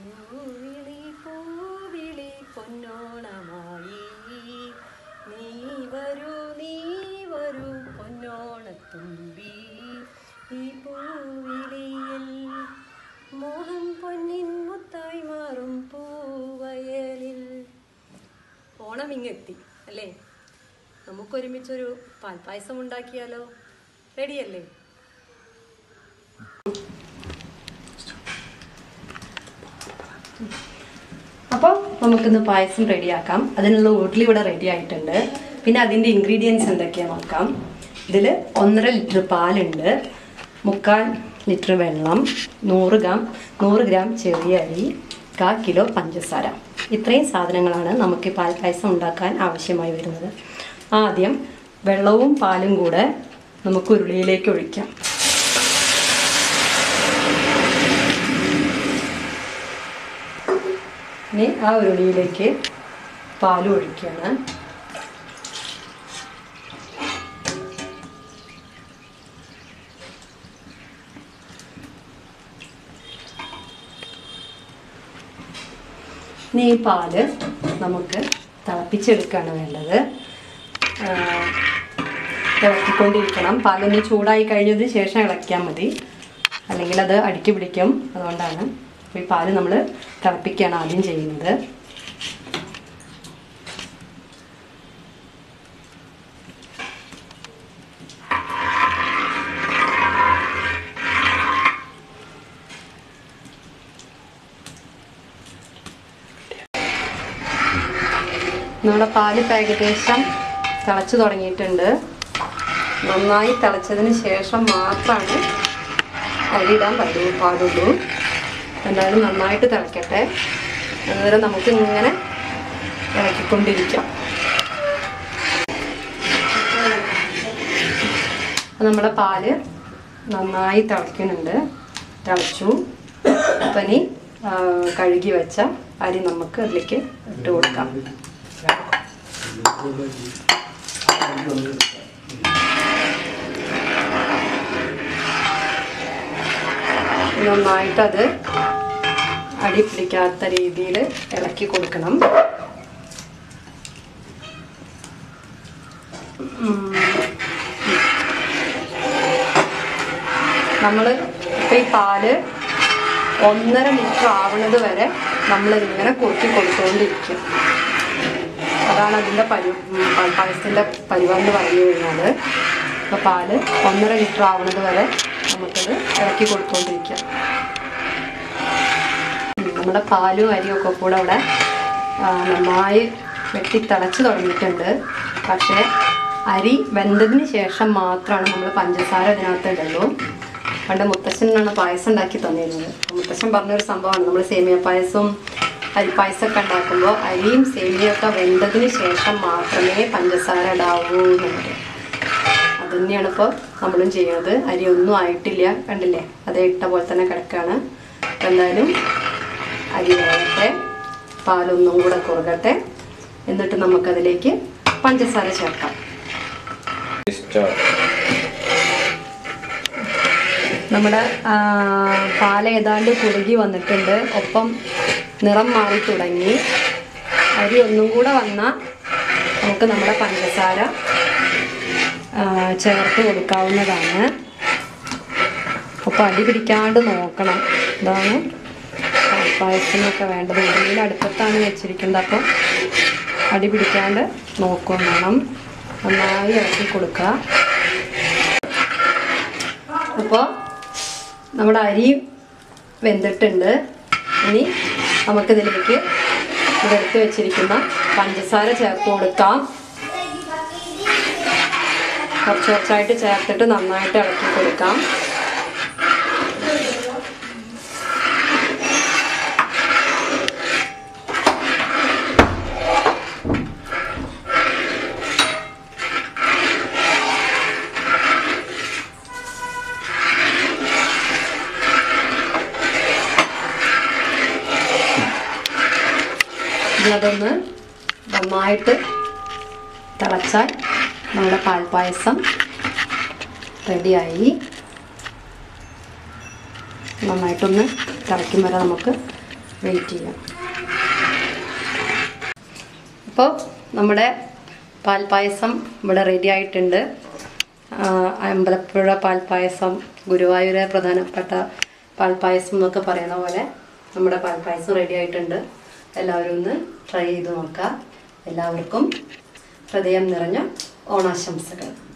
പൂവിളി പൂവിളി പൊന്നോണമായി നീ വരൂ നീ വരൂ പൊന്നോണത്തുമ്പി ഈ പൂവിളിയിൽ മോഹം പൊന്നിൻ മുത്തായി മാറും പൂവയലിൽ ഓണം ഇങ്ങെത്തി അല്ലേ നമുക്കൊരുമിച്ചൊരു പാൽപ്പായസം ഉണ്ടാക്കിയാലോ റെഡിയല്ലേ അപ്പോൾ നമുക്കിന്ന് പായസം റെഡിയാക്കാം അതിനുള്ള ഉരുളി ഇവിടെ റെഡി ആയിട്ടുണ്ട് പിന്നെ അതിൻ്റെ ഇൻഗ്രീഡിയൻസ് എന്തൊക്കെയാണെന്ന് നോക്കാം ഇതിൽ ഒന്നര ലിറ്റർ പാലുണ്ട് മുക്കാൽ ലിറ്റർ വെള്ളം നൂറ് ഗ്രാം നൂറ് ഗ്രാം ചെറിയ അരി കാ കിലോ പഞ്ചസാര ഇത്രയും സാധനങ്ങളാണ് നമുക്ക് ഈ പാൽ പായസം ഉണ്ടാക്കാൻ ആവശ്യമായി വരുന്നത് ആദ്യം വെള്ളവും പാലും കൂടെ നമുക്ക് ഉരുളിയിലേക്ക് ഒഴിക്കാം ഇനി ആ ഉരുളിയിലേക്ക് പാൽ ഒഴിക്കുകയാണ് ഇനി ഈ പാല് നമുക്ക് തിളപ്പിച്ചെടുക്കുകയാണ് വേണ്ടത് ആ, ഇളക്കിക്കൊണ്ടിരിക്കണം പാലൊന്ന് ചൂടായി കഴിഞ്ഞതിന് ശേഷം ഇളക്കിയാൽ മതി അല്ലെങ്കിൽ അത് അടുക്കി പിടിക്കും അതുകൊണ്ടാണ് അപ്പോൾ ഈ പാല് നമ്മൾ തിളപ്പിക്കുകയാണ് ആദ്യം ചെയ്യുന്നത് നമ്മുടെ പാല് ഇപ്പം ഏകദേശം തിളച്ച് തുടങ്ങിയിട്ടുണ്ട് നന്നായി തിളച്ചതിന് ശേഷം മാത്രമാണ് അരിയിടാൻ പറ്റൂ പാടുള്ളൂ എന്തായാലും നന്നായിട്ട് തിളക്കട്ടെ അന്നേരം നമുക്ക് ഇങ്ങനെ ഇളക്കിക്കൊണ്ടിരിക്കാം അപ്പം നമ്മുടെ പാല് നന്നായി തിളയ്ക്കുന്നുണ്ട് തിളച്ചു അപ്പം ഇനി ആ, കഴുകി വെച്ച അരി നമുക്ക് അതിലേക്ക് ഇട്ട് കൊടുക്കാം നന്നായിട്ടത് അടി പിടിക്കാത്ത രീതിയിൽ ഇളക്കി കൊടുക്കണം നമ്മൾ ഇപ്പം ഈ പാല് ഒന്നര ലിറ്റർ ആവണത് വരെ നമ്മൾ ഇങ്ങനെ കുറുക്കി കൊടുത്തുകൊണ്ടിരിക്കും അതാണ് അതിൻ്റെ പരി ഉം, പായസത്തിൻ്റെ പരിവാന്ന് പറഞ്ഞു കഴിഞ്ഞാൽ അപ്പോൾ പാല് ഒന്നര ലിറ്റർ ആവണത് വരെ നമുക്കത് ഇറക്കി കൊടുത്തുകൊണ്ടിരിക്കാം ഉം, നമ്മുടെ പാലും അരിയും ഒക്കെ കൂടെ അവിടെ ആ, നന്നായി വെട്ടി തിളച്ച് തുടങ്ങിയിട്ടുണ്ട് പക്ഷേ അരി വെന്തതിന് ശേഷം മാത്രമാണ് നമ്മൾ പഞ്ചസാര ഇതിനകത്ത് ഇടുള്ളൂ പണ്ട് മുത്തശ്ശനാണ് പായസം ഉണ്ടാക്കി തന്നിരുന്നത് മുത്തശ്ശൻ പറഞ്ഞൊരു സംഭവമാണ് നമ്മൾ സേമിയ പായസവും അരിപ്പായസമൊക്കെ ഉണ്ടാക്കുമ്പോൾ അരിയും സേമിയൊക്കെ വെന്തതിന് ശേഷം മാത്രമേ പഞ്ചസാര ഇടാവൂ എന്നുള്ളത് അത് തന്നെയാണ് ഇപ്പോൾ നമ്മളും ചെയ്യുന്നത് അരി ഒന്നും ആയിട്ടില്ല കണ്ടില്ലേ അതേ ഇട്ട പോലെ തന്നെ കിടക്കുകയാണ് അപ്പോൾ എന്തായാലും അരി വേകട്ടെ പാലൊന്നും കൂടെ കുറുകട്ടെ എന്നിട്ട് നമുക്കതിലേക്ക് പഞ്ചസാര ചേർക്കാം നമ്മുടെ ആ, പാല് ഏതാണ്ട് കുറുകി വന്നിട്ടുണ്ട് ഒപ്പം നിറം മാറി തുടങ്ങി അരി ഒന്നും കൂടെ വന്നാൽ നമുക്ക് നമ്മുടെ പഞ്ചസാര ആ, ചേർത്ത് കൊടുക്കാവുന്നതാണ് അപ്പോൾ അടി പിടിക്കാണ്ട് നോക്കണം ഇതാണ് പായസത്തിനൊക്കെ വേണ്ടത് ഉള്ളിൽ അടുപ്പത്താണ് വെച്ചിരിക്കുന്നത് അപ്പോൾ അടി പിടിക്കാണ്ട് നോക്കുകയും വേണം നന്നായി ഇളക്കി കൊടുക്കുക അപ്പോൾ നമ്മുടെ അരി വെന്തിട്ടുണ്ട് ഇനി നമുക്കിതിലേക്ക് ഇതെടുത്ത് വെച്ചിരിക്കുന്ന പഞ്ചസാര ചേർത്ത് കൊടുക്കാം കുറച്ച് കുറച്ചായിട്ട് ചേർത്തിട്ട് നന്നായിട്ട് ഇളക്കി കൊടുക്കാം ഇതിനതൊന്ന് നന്നായിട്ട് തിളച്ചാൽ നമ്മുടെ പാൽപ്പായസം റെഡിയായി നന്നായിട്ടൊന്ന് തിളയ്ക്കും വരെ നമുക്ക് വെയിറ്റ് ചെയ്യാം അപ്പോൾ നമ്മുടെ പാൽപ്പായസം ഇവിടെ റെഡി ആയിട്ടുണ്ട് ആ, അമ്പലപ്പുഴ പാൽപ്പായസം ഗുരുവായൂരെ പ്രധാനപ്പെട്ട പാൽപ്പായസം എന്നൊക്കെ പറയുന്ന പോലെ നമ്മുടെ പാൽപ്പായസം റെഡി ആയിട്ടുണ്ട് എല്ലാവരും ഒന്ന് ട്രൈ ചെയ്ത് നോക്കുക എല്ലാവർക്കും ഹൃദയം നിറഞ്ഞ ഓണാശംസകൾ